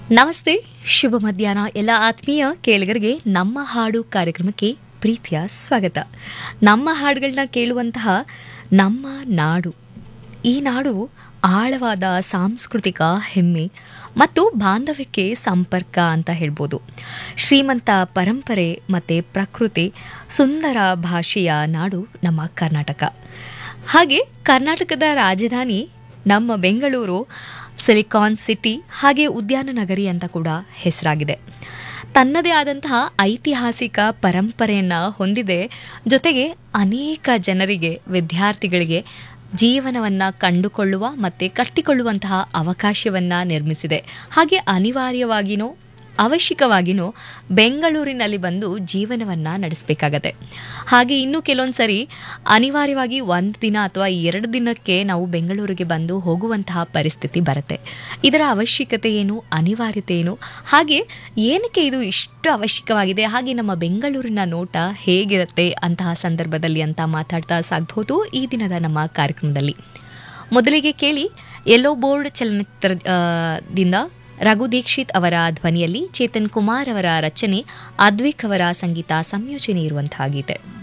ನಮಸ್ತೆ ಶುಭ ಮಧ್ಯಾಹ್ನ ಎಲ್ಲ ಆತ್ಮೀಯ ಕೇಳಿಗರಿಗೆ ನಮ್ಮ ಹಾಡು ಕಾರ್ಯಕ್ರಮಕ್ಕೆ ಪ್ರೀತಿಯ ಸ್ವಾಗತ ನಮ್ಮ ಹಾಡುಗಳನ್ನ ಕೇಳುವಂತಹ ನಮ್ಮ ನಾಡು ಈ ನಾಡು ಆಳವಾದ ಸಾಂಸ್ಕೃತಿಕ ಹೆಮ್ಮೆ ಮತ್ತು ಬಾಂಧವ್ಯಕ್ಕೆ ಸಂಪರ್ಕ ಅಂತ ಹೇಳ್ಬೋದು ಶ್ರೀಮಂತ ಪರಂಪರೆ ಮತ್ತು ಪ್ರಕೃತಿ ಸುಂದರ ಭಾಷೆಯ ನಾಡು ನಮ್ಮ ಕರ್ನಾಟಕ ಹಾಗೆ ಕರ್ನಾಟಕದ ರಾಜಧಾನಿ ನಮ್ಮ ಬೆಂಗಳೂರು ಸಿಲಿಕಾನ್ ಸಿಟಿ ಹಾಗೆ ಉದ್ಯಾನ ನಗರಿ ಅಂತ ಕೂಡ ಹೆಸರಾಗಿದೆ ತನ್ನದೇ ಆದಂತಹ ಐತಿಹಾಸಿಕ ಪರಂಪರೆಯನ್ನು ಹೊಂದಿದೆ ಜೊತೆಗೆ ಅನೇಕ ಜನರಿಗೆ ವಿದ್ಯಾರ್ಥಿಗಳಿಗೆ ಜೀವನವನ್ನು ಕಂಡುಕೊಳ್ಳುವ ಮತ್ತು ಕಟ್ಟಿಕೊಳ್ಳುವಂತಹ ಅವಕಾಶವನ್ನು ನಿರ್ಮಿಸಿದೆ ಹಾಗೆ ಅನಿವಾರ್ಯವಾಗಿಯೂ ಅವಶ್ಯಕವಾಗಿಯೂ ಬೆಂಗಳೂರಿನಲ್ಲಿ ಬಂದು ಜೀವನವನ್ನು ನಡೆಸಬೇಕಾಗತ್ತೆ ಹಾಗೆ ಇನ್ನು ಕೆಲವೊಂದು ಸರಿ ಅನಿವಾರ್ಯವಾಗಿ ಒಂದು ದಿನ ಅಥವಾ ಎರಡು ದಿನಕ್ಕೆ ನಾವು ಬೆಂಗಳೂರಿಗೆ ಬಂದು ಹೋಗುವಂತಹ ಪರಿಸ್ಥಿತಿ ಬರುತ್ತೆ ಇದರ ಅವಶ್ಯಕತೆ ಏನು ಅನಿವಾರ್ಯತೆ ಏನು ಹಾಗೆ ಏನಕ್ಕೆ ಇದು ಇಷ್ಟು ಅವಶ್ಯಕವಾಗಿದೆ ಹಾಗೆ ನಮ್ಮ ಬೆಂಗಳೂರಿನ ನೋಟ ಹೇಗಿರುತ್ತೆ ಅಂತಹ ಸಂದರ್ಭದಲ್ಲಿ ಅಂತ ಮಾತಾಡ್ತಾ ಸಾಗಬಹುದು ಈ ದಿನದ ನಮ್ಮ ಕಾರ್ಯಕ್ರಮದಲ್ಲಿ ಮೊದಲಿಗೆ ಕೇಳಿ ಯೆಲ್ಲೋ ಬೋರ್ಡ್ ಚಲನಚಿತ್ರದಿಂದ ರಘು ದೀಕ್ಷಿತ್ ಅವರ ಧ್ವನಿಯಲ್ಲಿ ಚೇತನ್ ಕುಮಾರ್ ಅವರ ರಚನೆ ಅದ್ವಿಕ್ ಅವರ ಸಂಗೀತ ಸಂಯೋಜನೆ ಇರುವಂತಹ ಗೀತೆ